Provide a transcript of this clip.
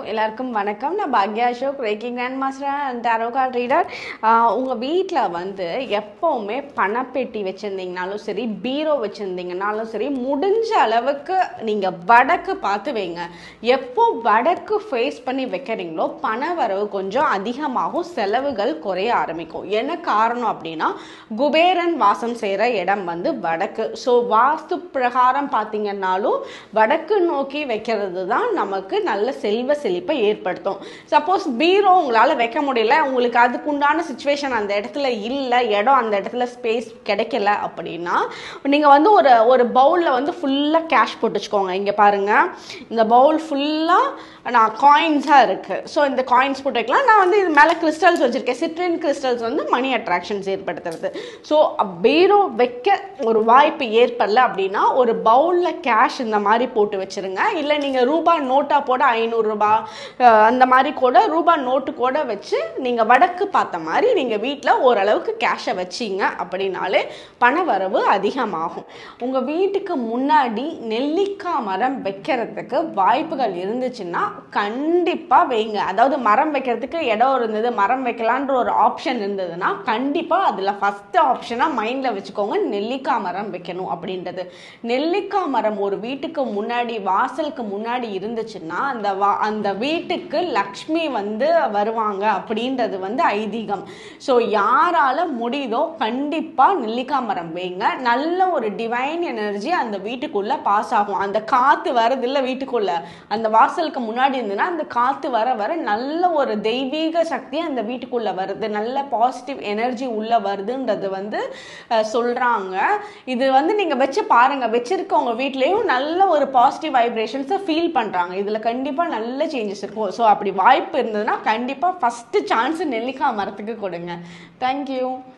எல்லாருக்கும் வணக்கம் நான் பாக்யா Ashok reiki grand master and tarot card reader உங்கள் வீட்டில் வந்து எப்போவுமே பணப்பெட்டி வச்சுருந்தீங்கனாலும் சரி பீரோ வச்சுருந்தீங்கனாலும் சரி முடிஞ்ச அளவுக்கு நீங்கள் வடக்கு பார்த்து வைங்க எப்போ வடக்கு ஃபேஸ் பண்ணி வைக்கிறீங்களோ பண வரவு கொஞ்சம் அதிகமாகும் செலவுகள் குறைய ஆரம்பிக்கும் என்ன காரணம் அப்படின்னா குபேரன் வாசம் செய்கிற இடம் வந்து வடக்கு ஸோ வாஸ்து பிரகாரம் பார்த்தீங்கன்னாலும் வடக்கு நோக்கி வைக்கிறது தான் நமக்கு நல்ல செல்வ செழிப்பை ஏற்படுத்தும் சப்போஸ் பீரோ உங்களால் வைக்க முடியல உங்களுக்கு அதுக்குண்டான சுச்சுவேஷன் அந்த இடத்துல இல்லை இடம் அந்த இடத்துல ஸ்பேஸ் கிடைக்கல அப்படின்னா நீங்கள் வந்து ஒரு ஒரு பவுலில் வந்து ஃபுல்லாக கேஷ் போட்டு வச்சுக்கோங்க இங்கே பாருங்கள் இந்த பவுல் ஃபுல்லாக நான் காயின்ஸாக இருக்குது ஸோ இந்த காயின்ஸ் போட்டு வைக்கலாம் நான் வந்து இது மேலே கிறிஸ்டல்ஸ் வச்சுருக்கேன் சிட்ரின் கிறிஸ்டல்ஸ் வந்து மணி அட்ராக்ஷன்ஸ் ஏற்படுத்துறது ஸோ பீரோ வைக்க ஒரு வாய்ப்பு ஏற்படல அப்படின்னா ஒரு பவுலில் கேஷ் இந்த மாதிரி போட்டு வச்சுருங்க இல்லை நீங்கள் ரூபா நோட்டாக போட ஐநூறுரூபா அந்த மாதிரி கூட ரூபா நோட்டு கூட வச்சு நீங்கள் வடக்கு பார்த்த மாதிரி நீங்கள் வீட்டில் ஓரளவுக்கு கேஷை வச்சிங்க அப்படின்னாலே பண வரவு அதிகமாகும் உங்கள் வீட்டுக்கு முன்னாடி நெல்லிக்காய் மரம் வைக்கிறதுக்கு வாய்ப்புகள் இருந்துச்சுன்னா கண்டிப்பாக வைங்க அதாவது மரம் வைக்கிறதுக்கு இடம் இருந்தது மரம் வைக்கலான்ற ஒரு ஆப்ஷன் இருந்ததுன்னா கண்டிப்பாக அதில் ஃபஸ்ட்டு ஆப்ஷனாக மைண்டில் வச்சுக்கோங்க நெல்லிக்காய் மரம் வைக்கணும் அப்படின்றது நெல்லிக்காய் மரம் ஒரு வீட்டுக்கு முன்னாடி வாசலுக்கு முன்னாடி இருந்துச்சுன்னா அந்த வா அந்த வீட்டுக்கு லக்ஷ்மி வந்து வருவாங்க அப்படின்றது வந்து ஐதீகம் ஸோ யாரால முடியுதோ கண்டிப்பாக நெல்லிக்காய் மரம் வைங்க நல்ல ஒரு டிவைன் எனர்ஜி அந்த வீட்டுக்குள்ளே பாஸ் ஆகும் அந்த காற்று வரதில்ல வீட்டுக்குள்ள அந்த வாசலுக்கு முன்னாடி இருந்ததுன்னா அந்த காற்று வர வர நல்ல ஒரு தெய்வீக சக்தி அந்த வீட்டுக்குள்ளே வருது நல்ல பாசிட்டிவ் எனர்ஜி உள்ளே வருதுன்றது வந்து அஹ், சொல்றாங்க இது வந்து நீங்கள் வச்சு பாருங்க வச்சிருக்கவங்க வீட்லேயும் நல்ல ஒரு பாசிட்டிவ் வைப்ரேஷன்ஸை ஃபீல் பண்ணுறாங்க இதில் கண்டிப்பாக நல்ல சேஞ்சஸ் இருக்கும் ஸோ அப்படி வாய்ப்பு இருந்ததுன்னா கண்டிப்பாக ஃபஸ்ட்டு சான்ஸ் நெல்லிக்காய் மரத்துக்கு கொடுங்க தேங்க்யூ